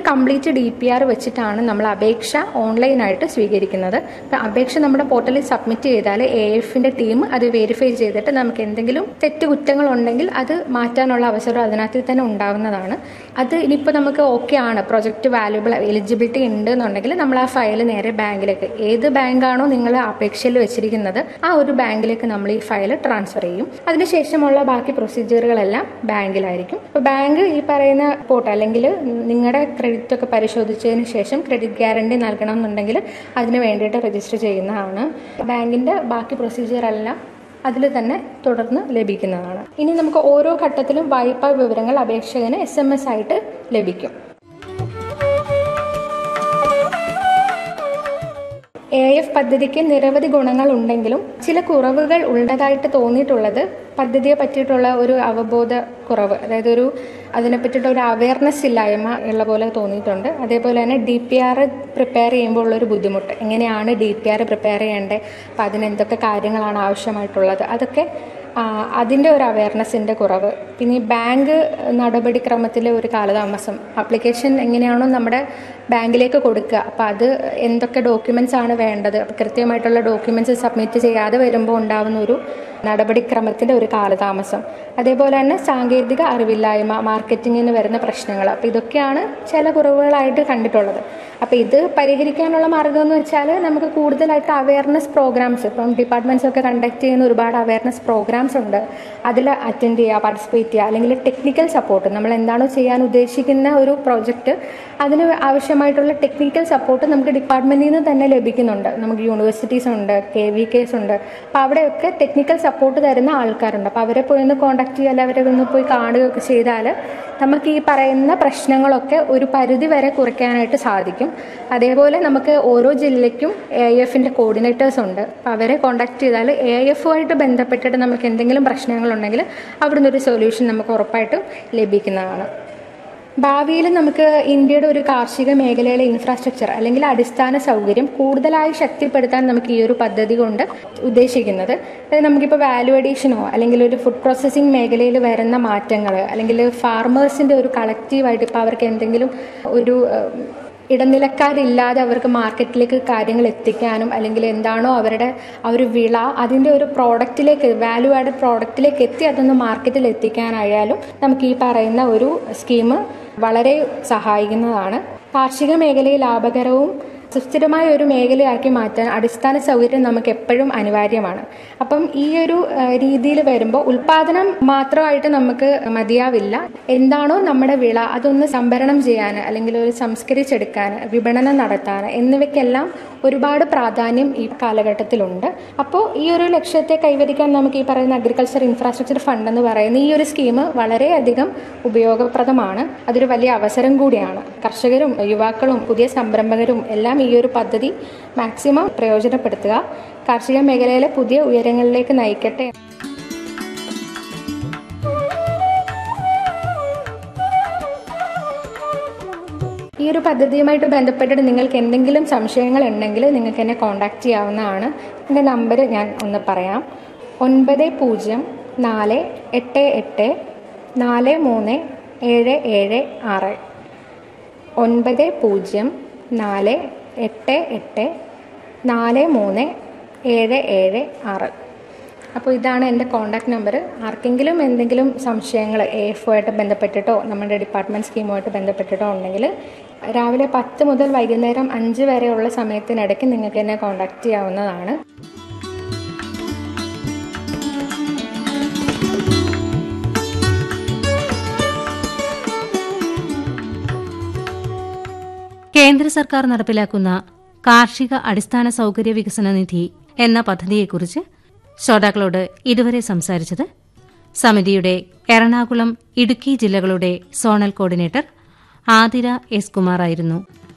complete D P R വെച്ചിട്ടാണ് നമ്മൾ അപേക്ഷ ഓൺലൈനായിട്ട് സ്വീകരിക്കുന്നത് അപ്പം അപേക്ഷ നമ്മുടെ പോർട്ടലിൽ സബ്മിറ്റ് ചെയ്താൽ എ എഫിൻ്റെ ടീം അത് വെരിഫൈ ചെയ്തിട്ട് നമുക്ക് എന്തെങ്കിലും തെറ്റുകുറ്റങ്ങൾ ഉണ്ടെങ്കിൽ അത് മാറ്റാനുള്ള അവസരം അതിനകത്ത് തന്നെ ഉണ്ടാകുന്നതാണ് അത് ഇനിയിപ്പോൾ നമുക്ക് ഓക്കെ ആണ് പ്രൊജക്റ്റ് വാല്യൂബിൾ എലിജിബിലിറ്റി ഉണ്ട് എന്നുണ്ടെങ്കിൽ നമ്മൾ ആ ഫയൽ നേരെ ബാങ്കിലേക്ക് ഏത് ബാങ്കാണോ നിങ്ങൾ അപേക്ഷയിൽ വെച്ചിരിക്കുന്നത് ആ ഒരു ബാങ്കിലേക്ക് നമ്മൾ ഈ ഫയൽ ട്രാൻസ്ഫർ ചെയ്യും അതിനുശേഷമുള്ള ബാക്കി പ്രൊസീജിയറുകളെല്ലാം ബാങ്കിലായിരിക്കും അപ്പോൾ ബാങ്ക് ഈ പറയുന്ന പോർട്ട് അല്ലെങ്കിൽ നിങ്ങളുടെ ക്രെഡിറ്റ് ഒക്കെ പരിശോധിച്ചതിന് ശേഷം ക്രെഡിറ്റ് ഗ്യാരണ്ടി നൽകണം എന്നുണ്ടെങ്കിൽ അതിന് വേണ്ടിയിട്ട് രജിസ്റ്റർ ചെയ്യുന്നതാണ് ബാങ്കിൻ്റെ ബാക്കി പ്രൊസീജിയർ എല്ലാം അതിൽ തന്നെ തുടർന്ന് ലഭിക്കുന്നതാണ് ഇനി നമുക്ക് ഓരോ ഘട്ടത്തിലും വായ്പാ വിവരങ്ങൾ അപേക്ഷകന് എസ് എം എസ് ആയിട്ട് ലഭിക്കും എ എഫ് പദ്ധതിക്ക് നിരവധി ഗുണങ്ങൾ ഉണ്ടെങ്കിലും ചില കുറവുകൾ ഉള്ളതായിട്ട് തോന്നിയിട്ടുള്ളത് പദ്ധതിയെ പറ്റിയിട്ടുള്ള ഒരു അവബോധ കുറവ് അതായത് ഒരു അതിനെ പറ്റിയിട്ട് ഒരു അവയർനെസ് ഇല്ലായ്മ ഉള്ള പോലെ തോന്നിയിട്ടുണ്ട് അതേപോലെ തന്നെ ഡി പി ആർ പ്രിപ്പയർ ചെയ്യുമ്പോൾ ഉള്ളൊരു ബുദ്ധിമുട്ട് എങ്ങനെയാണ് ഡി പി ആർ പ്രിപ്പയർ ചെയ്യേണ്ടത് അപ്പോൾ അതിന് എന്തൊക്കെ കാര്യങ്ങളാണ് ആവശ്യമായിട്ടുള്ളത് അതൊക്കെ അതിൻ്റെ ഒരു അവയർനെസ്സിൻ്റെ കുറവ് പിന്നെ ഈ ബാങ്ക് നടപടിക്രമത്തിലെ ഒരു കാലതാമസം ആപ്ലിക്കേഷൻ എങ്ങനെയാണോ നമ്മുടെ ബാങ്കിലേക്ക് കൊടുക്കുക അപ്പോൾ അത് എന്തൊക്കെ ഡോക്യുമെൻ്റ്സ് ആണ് വേണ്ടത് കൃത്യമായിട്ടുള്ള ഡോക്യുമെൻറ്റ്സ് സബ്മിറ്റ് ചെയ്യാതെ വരുമ്പോൾ ഉണ്ടാകുന്ന ഒരു നടപടിക്രമത്തിൻ്റെ ഒരു കാലതാമസം അതേപോലെ തന്നെ സാങ്കേതിക അറിവില്ലായ്മ മാർക്കറ്റിങ്ങിന് വരുന്ന പ്രശ്നങ്ങൾ അപ്പോൾ ഇതൊക്കെയാണ് ചില കുറവുകളായിട്ട് കണ്ടിട്ടുള്ളത് അപ്പോൾ ഇത് പരിഹരിക്കാനുള്ള മാർഗം എന്ന് വെച്ചാൽ നമുക്ക് കൂടുതലായിട്ട് അവയർനെസ് പ്രോഗ്രാംസ് ഇപ്പം ഡിപ്പാർട്ട്മെൻറ്റ്സ് ഒക്കെ കണ്ടക്ട് ചെയ്യുന്ന ഒരുപാട് അവയർനെസ് പ്രോഗ്രാംസ് ഉണ്ട് അതിൽ അറ്റൻഡ് ചെയ്യുക പാർട്ടിസിപ്പേറ്റ് ചെയ്യുക അല്ലെങ്കിൽ ടെക്നിക്കൽ സപ്പോർട്ട് നമ്മൾ എന്താണോ ചെയ്യാൻ ഉദ്ദേശിക്കുന്ന ഒരു പ്രോജക്റ്റ് അതിന് ആവശ്യമായിട്ടുള്ള ടെക്നിക്കൽ സപ്പോർട്ട് നമുക്ക് ഡിപ്പാർട്ട്മെൻറ്റിൽ നിന്ന് തന്നെ ലഭിക്കുന്നുണ്ട് നമുക്ക് യൂണിവേഴ്സിറ്റീസ് ഉണ്ട് കെ വി കേസ് ഉണ്ട് അപ്പോൾ അവിടെയൊക്കെ ടെക്നിക്കൽ സപ്പോർട്ട് തരുന്ന ആൾക്കാരുണ്ട് അപ്പോൾ അവരെ പോയി ഒന്ന് കോൺടാക്ട് ചെയ്യുക അല്ലെങ്കിൽ അവരെ ഒന്ന് പോയി കാണുകയൊക്കെ ചെയ്താൽ നമുക്ക് ഈ പറയുന്ന പ്രശ്നങ്ങളൊക്കെ ഒരു പരിധി വരെ കുറയ്ക്കാനായിട്ട് സാധിക്കും അതേപോലെ നമുക്ക് ഓരോ ജില്ലയ്ക്കും എ ഐ എഫിൻ്റെ കോർഡിനേറ്റേഴ്സ് ഉണ്ട് അപ്പോൾ അവരെ കോൺടാക്ട് ചെയ്താൽ എ ഐ എഫുമായിട്ട് ബന്ധപ്പെട്ടിട്ട് നമുക്ക് എന്തെങ്കിലും പ്രശ്നങ്ങളുണ്ടെങ്കിൽ അവിടുന്ന് ഒരു സൊല്യൂഷൻ നമുക്ക് ഉറപ്പായിട്ടും ലഭിക്കുന്നതാണ് ഭാവിയിൽ നമുക്ക് ഇന്ത്യയുടെ ഒരു കാർഷിക മേഖലയിലെ ഇൻഫ്രാസ്ട്രക്ചർ അല്ലെങ്കിൽ അടിസ്ഥാന സൗകര്യം കൂടുതലായി ശക്തിപ്പെടുത്താൻ നമുക്ക് ഈ ഒരു പദ്ധതി കൊണ്ട് ഉദ്ദേശിക്കുന്നത് അതായത് നമുക്കിപ്പോൾ വാല്യൂ അഡീഷനോ അല്ലെങ്കിൽ ഒരു ഫുഡ് പ്രോസസ്സിംഗ് മേഖലയിൽ വരുന്ന മാറ്റങ്ങൾ അല്ലെങ്കിൽ ഫാർമേഴ്സിൻ്റെ ഒരു കളക്റ്റീവായിട്ട് ഇപ്പോൾ അവർക്ക് എന്തെങ്കിലും ഒരു ഇടനിലക്കാരില്ലാതെ അവർക്ക് മാർക്കറ്റിലേക്ക് കാര്യങ്ങൾ എത്തിക്കാനും അല്ലെങ്കിൽ എന്താണോ അവരുടെ ആ ഒരു വിള അതിൻ്റെ ഒരു പ്രോഡക്റ്റിലേക്ക് വാല്യൂ ആഡഡ് പ്രോഡക്റ്റിലേക്ക് എത്തി അതൊന്ന് മാർക്കറ്റിൽ എത്തിക്കാനായാലും നമുക്ക് ഈ പറയുന്ന ഒരു സ്കീം വളരെ സഹായിക്കുന്നതാണ് കാർഷിക മേഖലയെ ലാഭകരവും സുസ്ഥിരമായ ഒരു മേഖലയാക്കി മാറ്റാൻ അടിസ്ഥാന സൗകര്യം നമുക്ക് എപ്പോഴും അനിവാര്യമാണ് അപ്പം ഈ ഒരു രീതിയിൽ വരുമ്പോൾ ഉൽപാദനം മാത്രമായിട്ട് നമുക്ക് മതിയാവില്ല എന്താണോ നമ്മുടെ വിള അതൊന്ന് സംഭരണം ചെയ്യാൻ അല്ലെങ്കിൽ ഒരു സംസ്കരിച്ചെടുക്കാൻ വിപണനം നടത്താൻ എന്നിവയ്ക്കെല്ലാം ഒരുപാട് പ്രാധാന്യം ഈ കാലഘട്ടത്തിലുണ്ട് അപ്പോൾ ഈ ഒരു ലക്ഷ്യത്തെ കൈവരിക്കാൻ നമുക്ക് ഈ പറയുന്ന അഗ്രികൾച്ചർ ഇൻഫ്രാസ്ട്രക്ചർ ഫണ്ട് എന്ന് പറയുന്ന ഈ ഒരു സ്കീം വളരെയധികം ഉപയോഗപ്രദമാണ് അതൊരു വലിയ അവസരം കൂടിയാണ് കർഷകരും യുവാക്കളും പുതിയ സംരംഭകരും എല്ലാം ഈ ഒരു പദ്ധതി മാക്സിമം പ്രയോജനപ്പെടുത്തുക കാർഷിക മേഖലയിലെ പുതിയ ഉയരങ്ങളിലേക്ക് നയിക്കട്ടെ ഈ ഒരു പദ്ധതിയുമായിട്ട് ബന്ധപ്പെട്ടിട്ട് നിങ്ങൾക്ക് എന്തെങ്കിലും സംശയങ്ങൾ ഉണ്ടെങ്കിൽ നിങ്ങൾക്ക് എന്നെ കോൺടാക്റ്റ് ചെയ്യാവുന്നതാണ് എൻ്റെ നമ്പർ ഞാൻ ഒന്ന് പറയാം ഒൻപത് പൂജ്യം നാല് എട്ട് എട്ട് നാല് മൂന്ന് ഏഴ് ഏഴ് ആറ് ഒൻപത് പൂജ്യം നാല് എട്ട് എട്ട് നാല് മൂന്ന് ഏഴ് ഏഴ് ആറ് അപ്പോൾ ഇതാണ് എൻ്റെ കോൺടാക്ട് നമ്പർ ആർക്കെങ്കിലും എന്തെങ്കിലും സംശയങ്ങൾ എ എഫുമായിട്ട് ബന്ധപ്പെട്ടിട്ടോ നമ്മുടെ ഡിപ്പാർട്ട്മെൻറ്റ് സ്കീമുമായിട്ട് ബന്ധപ്പെട്ടിട്ടോ ഉണ്ടെങ്കിൽ രാവിലെ പത്ത് മുതൽ വൈകുന്നേരം അഞ്ച് വരെയുള്ള സമയത്തിനിടയ്ക്ക് നിങ്ങൾക്ക് എന്നെ കോൺടാക്റ്റ് ചെയ്യാവുന്നതാണ് കേന്ദ്ര സർക്കാർ നടപ്പിലാക്കുന്ന കാർഷിക അടിസ്ഥാന സൗകര്യ വികസന നിധി എന്ന പദ്ധതിയെക്കുറിച്ച് ശ്രോതാക്കളോട് ഇതുവരെ സംസാരിച്ചത് സമിതിയുടെ എറണാകുളം ഇടുക്കി ജില്ലകളുടെ സോണൽ കോർഡിനേറ്റർ ആതിര എസ് കുമാറായിരുന്നു